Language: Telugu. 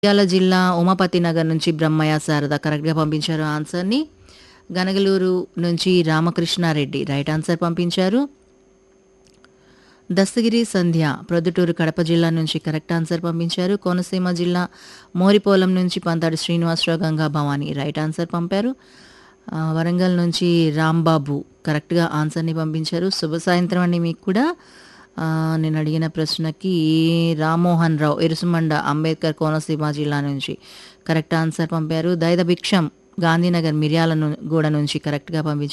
నంద్యాల జిల్లా ఉమాపతి నగర్ నుంచి బ్రహ్మయ్య శారద కరెక్ట్గా పంపించారు ఆన్సర్ని గనగలూరు నుంచి రామకృష్ణారెడ్డి రైట్ ఆన్సర్ పంపించారు దస్తగిరి సంధ్య ప్రొద్దుటూరు కడప జిల్లా నుంచి కరెక్ట్ ఆన్సర్ పంపించారు కోనసీమ జిల్లా మోరిపోలం నుంచి పంతాడు శ్రీనివాసరావు గంగా భవాని రైట్ ఆన్సర్ పంపారు ఆ, వరంగల్ నుంచి రాంబాబు కరెక్ట్గా ఆన్సర్ని పంపించారు శుభ సాయంత్రం అండి మీకు కూడా ఆ, నేను అడిగిన ప్రశ్నకి రామ్మోహన్ రావు ఎరుసుమండ అంబేద్కర్ కోనసీమ జిల్లా నుంచి కరెక్ట్ ఆన్సర్ పంపారు దైద భిక్షం గాంధీనగర్ మిర్యాల ను- గూడ నుంచి కరెక్ట్గా పంపించారు